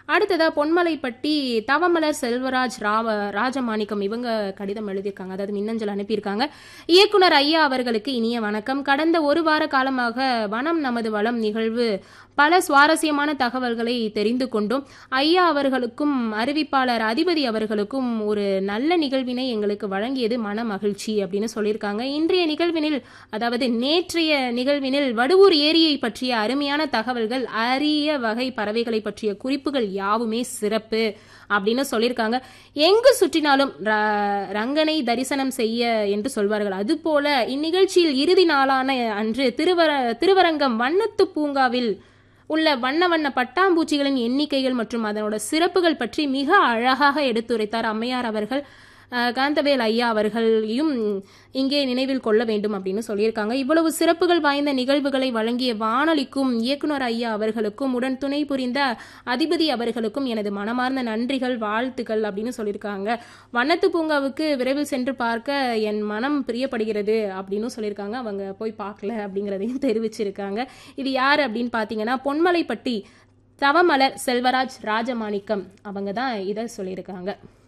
அடுத்ததா பொன்மலைப்பட்டி தவமலர் செல்வராஜ் ராவ ராஜமாணிக்கம் இவங்க கடிதம் எழுதியிருக்காங்க அதாவது மின்னஞ்சல் அனுப்பியிருக்காங்க இயக்குனர் ஐயா அவர்களுக்கு இனிய வணக்கம் கடந்த ஒரு வார காலமாக வனம் நமது வளம் நிகழ்வு பல சுவாரஸ்யமான தகவல்களை தெரிந்து கொண்டோம் ஐயா அவர்களுக்கும் அறிவிப்பாளர் அதிபதி அவர்களுக்கும் ஒரு நல்ல நிகழ்வினை எங்களுக்கு வழங்கியது மன மகிழ்ச்சி அப்படின்னு சொல்லியிருக்காங்க இன்றைய நிகழ்வினில் அதாவது நேற்றைய நிகழ்வினில் வடுவூர் ஏரியை பற்றிய அருமையான தகவல்கள் அரிய வகை பறவைகளை பற்றிய குறிப்புகள் யாவுமே சிறப்பு அப்படின்னு சொல்லியிருக்காங்க எங்கு சுற்றினாலும் ர- ரங்கனை தரிசனம் செய்ய என்று சொல்வார்கள் அதுபோல இந்நிகழ்ச்சியில் இறுதி நாளான அன்று திருவர திருவரங்கம் வண்ணத்து பூங்காவில் உள்ள வண்ண வண்ண பட்டாம்பூச்சிகளின் எண்ணிக்கைகள் மற்றும் அதனோட சிறப்புகள் பற்றி மிக அழகாக எடுத்துரைத்தார் அம்மையார் அவர்கள் அஹ், காந்தவேல் ஐயா அவர்களையும் இங்கே நினைவில் கொள்ள வேண்டும் அப்படின்னு சொல்லியிருக்காங்க இவ்வளவு சிறப்புகள் வாய்ந்த நிகழ்வுகளை வழங்கிய வானொலிக்கும் இயக்குனர் ஐயா அவர்களுக்கும் உடன் துணை புரிந்த அதிபதி அவர்களுக்கும் எனது மனமார்ந்த நன்றிகள் வாழ்த்துக்கள் அப்படின்னு சொல்லியிருக்காங்க வண்ணத்து பூங்காவுக்கு விரைவில் சென்று பார்க்க என் மனம் பிரியப்படுகிறது அப்படின்னு சொல்லியிருக்காங்க அவங்க போய் பார்க்கல அப்படிங்கிறதையும் தெரிவிச்சிருக்காங்க இது யார் அப்படின்னு பார்த்தீங்கன்னா பொன்மலைப்பட்டி தவமலர் செல்வராஜ் ராஜமாணிக்கம் அவங்க தான் இதை சொல்லியிருக்காங்க